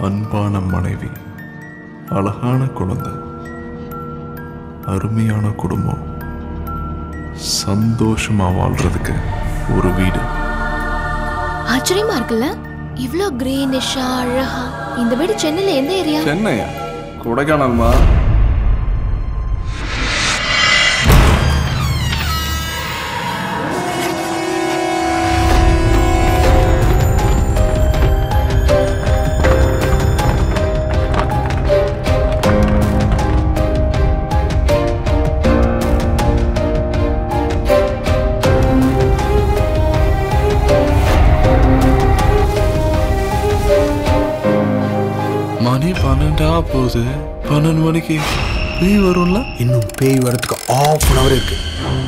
அன்பான மனைவி அழகான குழந்தை அருமையான குடும்பம் சந்தோஷமா வாழ்றதுக்கு ஒரு வீடு ஆச்சரியமா இருக்குல்ல இவ்ளோ கிரீனிஷா அழகா இந்த வீடு சென்னையில எந்த ஏரியா சென்னையா கொடைக்கானல்மா மணி பன்னெண்டா போகுது பன்னெண்டு மணிக்கு பேய் வரும்ல இன்னும் பேய் வரதுக்கு ஆஃப் அன் ஹவர் இருக்கு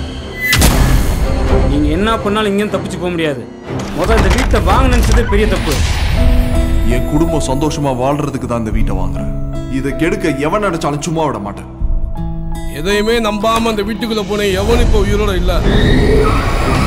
நீங்க என்ன பண்ணாலும் இங்கேயும் தப்பிச்சு போக முடியாது முதல்ல இந்த வீட்டை வாங்க நினைச்சதே பெரிய தப்பு என் குடும்பம் சந்தோஷமா வாழ்றதுக்கு தான் இந்த வீட்டை வாங்குறேன் இதை கெடுக்க எவன் நினைச்சாலும் சும்மா விட மாட்டேன் எதையுமே நம்பாம அந்த வீட்டுக்குள்ள போன எவனும் இப்போ உயிரோட இல்ல